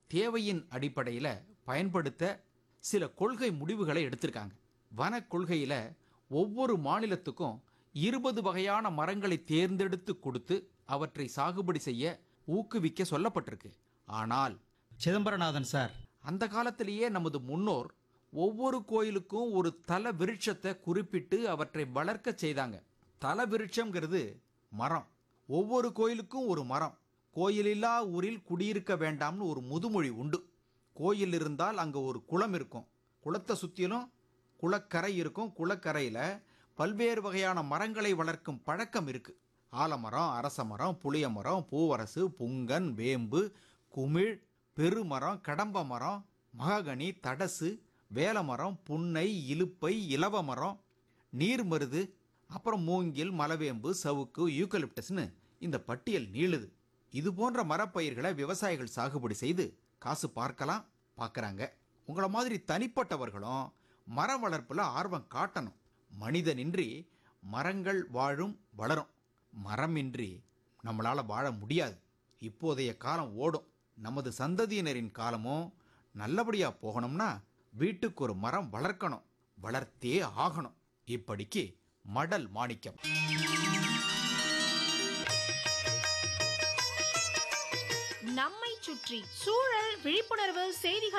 தேவையின் அடிப்படையில் பயன்படுத்த சில கொள்கை முடிவுகளை எடுத்திருக்காங்க வன கொள்கையில ஒவ்வொரு மாநிலத்துக்கும் இருபது வகையான மரங்களை தேர்ந்தெடுத்து கொடுத்து அவற்றை சாகுபடி செய்ய ஊக்குவிக்க சொல்லப்பட்டிருக்கு ஆனால் சிதம்பரநாதன் சார் அந்த காலத்திலேயே நமது முன்னோர் ஒவ்வொரு கோயிலுக்கும் ஒரு தல விருட்சத்தை குறிப்பிட்டு அவற்றை வளர்க்க செய்தாங்க தல விருட்சம்ங்கிறது மரம் ஒவ்வொரு கோயிலுக்கும் ஒரு மரம் கோயிலில்லா ஊரில் குடியிருக்க வேண்டாம்னு ஒரு முதுமொழி உண்டு கோயில் இருந்தால் அங்கே ஒரு குளம் இருக்கும் குளத்தை சுற்றிலும் குளக்கரை இருக்கும் குளக்கரையில் பல்வேறு வகையான மரங்களை வளர்க்கும் பழக்கம் இருக்கு ஆலமரம் அரச மரம் புளிய மரம் பூவரசு புங்கன் வேம்பு குமிழ் பெருமரம் கடம்ப மரம் மகாகனி தடசு வேலமரம் புன்னை இலுப்பை இலவ மரம் நீர்மருது அப்புறம் மூங்கில் மலவேம்பு சவுக்கு யூக்கலிப்டஸ்னு இந்த பட்டியல் நீளுது இது போன்ற மரப்பயிர்களை விவசாயிகள் சாகுபடி செய்து காசு பார்க்கலாம் பார்க்குறாங்க உங்களை மாதிரி தனிப்பட்டவர்களும் மரம் வளர்ப்பில் ஆர்வம் காட்டணும் மனிதனின்றி மரங்கள் வாழும் வளரும் மரமின்றி நம்மளால் வாழ முடியாது இப்போதைய காலம் ஓடும் நமது சந்ததியினரின் காலமும் நல்லபடியாக போகணும்னா வீட்டுக்கு ஒரு மரம் வளர்க்கணும் வளர்த்தே ஆகணும் இப்படிக்கு மடல் மாணிக்கம் நம்மை சுற்றி சூழல் விழிப்புணர்வு செய்திகள்